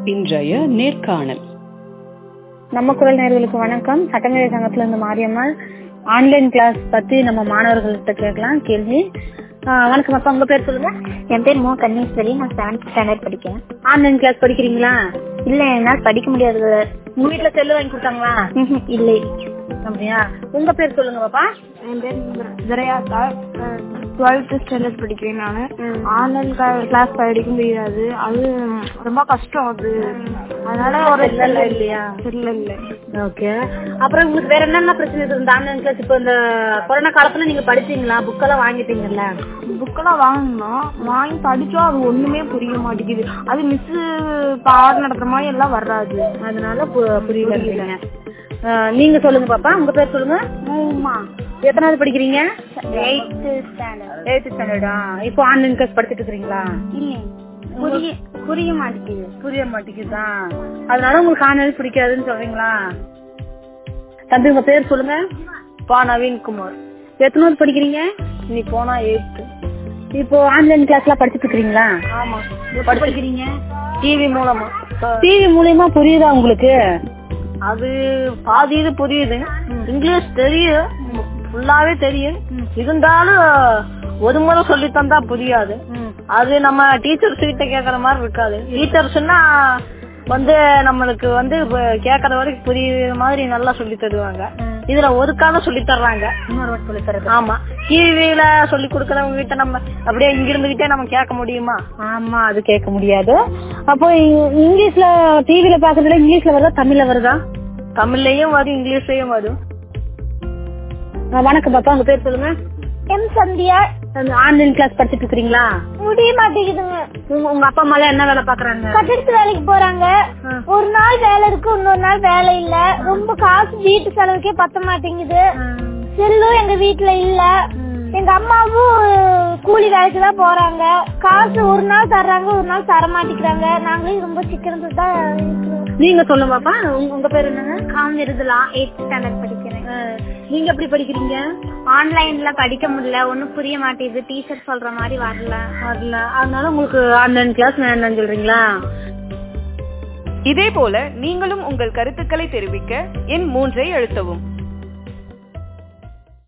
இன்றைய நேர்காணல் நம்ம குரல் நேர்களுக்கு வணக்கம் சட்டமேதை சங்கத்துல இருந்து மாரியம்மாள் ஆன்லைன் கிளாஸ் பத்தி நம்ம மாணவர்கள்ட்ட கேட்கலாம் கேள்வி ஆஹ் வணக்கம் அப்பா உங்க பேர் சொல்லுங்க என் பேர் மோ கன்னிஸ்வரி நான் செவன்த் ஸ்டாண்டர்ட் படிக்கிறேன் ஆன்லைன் கிளாஸ் படிக்கிறீங்களா இல்ல என்னால் படிக்க முடியாது உங்க வீட்ல செல்லு வாங்கி கொடுத்தாங்களா இல்லை அப்படியா உங்க பேர் சொல்லுங்க பாப்பா என் பேர் ஜெரையாக்கா டுவெல்த் ஸ்டாண்டர்ட் படிக்கிறேன் நான் ஆன்லைன் கிளாஸ் படிக்க முடியாது அது ரொம்ப கஷ்டம் அது அதனால ஒரு செல்லல இல்லையா இல்லை இல்லை ஓகே அப்புறம் உங்களுக்கு வேற என்னென்ன பிரச்சனை இருக்கு இந்த ஆன்லைன் கிளாஸ் இப்போ இந்த கொரோனா காலத்துல நீங்க படிச்சீங்களா புக்கெல்லாம் வாங்கிட்டீங்கல்ல புக்கெல்லாம் வாங்கினோம் வாங்கி படிச்சோம் அது ஒண்ணுமே புரிய மாட்டேங்குது அது மிஸ் பாடம் நடத்துற மாதிரி எல்லாம் வராது அதனால பு- புரியல ஆஹ் நீங்க சொல்லுங்க பாப்பா உங்க பேர் சொல்லுங்க எத்தனாவது படிக்கிறீங்க எயித்து ஸ்டாண்டர்ட் எயித்து ஸ்டாண்டர்டா இப்போ ஆன்லைன் கிளாஸ் படிச்சுட்டு இருக்கீங்களா இல்லை புரிய புரிய மாட்டேங்குது புரிய மாட்டேங்குதா அதனால உங்களுக்கு ஆன்லைன் பிடிக்காதுன்னு சொல்றீங்களா தம்பி உங்க பேர் சொல்லுங்க பா நவீன்குமார் எத்தனாவது படிக்கிறீங்க நீ போனா எயித்து இப்போ ஆன்லைன் கிளாஸ்லாம் படிச்சுட்டு இருக்கீங்களா ஆமா படிக்கிறீங்க டிவி மூலமா டிவி மூலியமா புரியுதா உங்களுக்கு அது பாதி இது புரியுது இங்கிலீஷ் தெரியும் ஃபுல்லாவே தெரியும் இருந்தாலும் ஒரு முறை சொல்லி தந்தா புரியாது அது நம்ம டீச்சர்ஸ் கிட்ட கேக்குற மாதிரி இருக்காது டீச்சர்ஸ்னா வந்து நம்மளுக்கு வந்து இப்ப கேக்குற வரைக்கும் புரியுற மாதிரி நல்லா சொல்லி தருவாங்க இதுல ஒருக்காக சொல்லி தர்றாங்க இன்னொரு வாட்டி சொல்லி தரது ஆமா டிவில சொல்லி கொடுக்கறவங்க கிட்ட நம்ம அப்படியே இங்க இருந்துகிட்டே நம்ம கேட்க முடியுமா ஆமா அது கேட்க முடியாது அப்போ இ- இங்கிலீஷ்ல டிவில பாக்குறதுல இங்கிலீஷ்ல வருதா தமிழ்ல வருதா தமிழ்லயும் வரும் இங்கிலீஷ்லயும் வரும் ஆ, வணக்கம் பாப்பா உங்க பேர் சொல்லுங்க எம் சந்தியா ஆன்லைன் கிளாஸ் படிச்சுட்டு இருக்கீங்களா முடிய மாட்டேங்குதுங்க உங்க உங்க அப்பா அம்மா எல்லாம் என்ன வேலை பாக்குறாங்க கட்டிடத்து வேலைக்கு போறாங்க ஒரு நாள் வேலை இருக்கு இன்னொரு நாள் வேலை இல்ல ரொம்ப காசு வீட்டு செலவுக்கே பத்த மாட்டேங்குது செல்லும் எங்க வீட்ல இல்ல எங்க அம்மாவும் கூலி வேலைக்கு தான் போறாங்க காசு ஒரு நாள் தர்றாங்க ஒரு நாள் தர மாட்டேங்கிறாங்க நாங்களும் ரொம்ப சிக்கனத்துல தான் இருக்கிறோம் நீங்க சொல்லுங்க பாப்பா உங்க உங்க பேர் என்னங்க காமிருதுலாம் எயிட் ஸ்டாண்டர்ட் படிக்கிறேன் ஆ, நீங்க எப்படி படிக்கிறீங்க ஆன்லைன்ல படிக்க முடியல ஒன்னும் புரிய மாட்டேங்குது டீச்சர் சொல்ற மாதிரி வரல வரல அதனால உங்களுக்கு ஆன்லைன் கிளாஸ் வேண்டாம்னு சொல்றீங்களா இதேபோல நீங்களும் உங்கள் கருத்துக்களை தெரிவிக்க எண் மூன்றை அழுத்தவும்